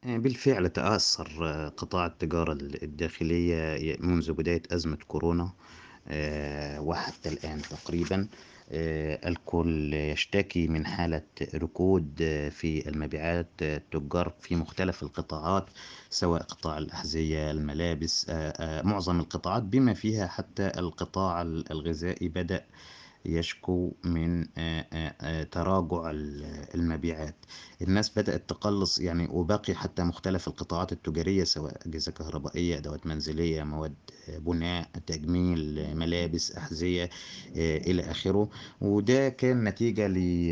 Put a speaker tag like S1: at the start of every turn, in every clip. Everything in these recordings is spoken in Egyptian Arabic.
S1: آه، بالفعل تأثر آه، قطاع التجارة ال- الداخلية ي- منذ بداية أزمة كورونا آه، وحتى الآن تقريبا آه، الكل يشتكي من حالة ركود آه، في المبيعات آه، التجار في مختلف القطاعات سواء قطاع الأحذية الملابس آه، آه، معظم القطاعات بما فيها حتى القطاع الغذائي بدأ يشكو من آه، آه، آه، تراجع ال- المبيعات الناس بدأت تقلص يعني وباقي حتى مختلف القطاعات التجارية سواء أجهزة كهربائية أدوات منزلية مواد آه، بناء تجميل آه، ملابس أحذية آه، إلى آخره وده كان نتيجة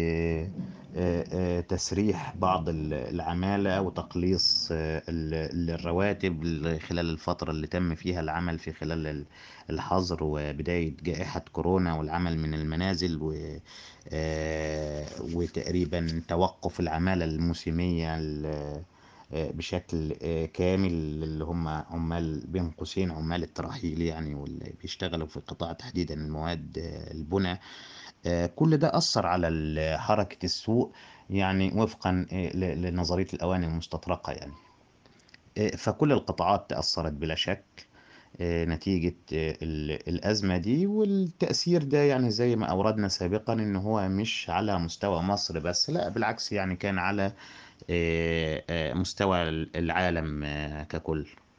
S1: لتسريح بعض ال- العمالة وتقليص آه، ال- الرواتب خلال الفترة اللي تم فيها العمل في خلال ال- الحظر وبداية جائحة كورونا والعمل من المنازل و آه، وتقريبا توقف العمالة الموسمية ال- آه، بشكل آه، كامل اللي هم عمال بين قوسين عمال الترحيل يعني واللي بيشتغلوا في القطاع تحديدا المواد آه، البناء آه، كل ده أثر على ال- حركة السوق يعني وفقا آه، ل- لنظرية الأواني المستطرقة يعني آه، فكل القطاعات تأثرت بلا شك آه، نتيجة آه، ال- الأزمة دي والتأثير ده يعني زي ما أوردنا سابقا إن هو مش على مستوى مصر بس لا بالعكس يعني كان على آه، آه، مستوى العالم آه، ككل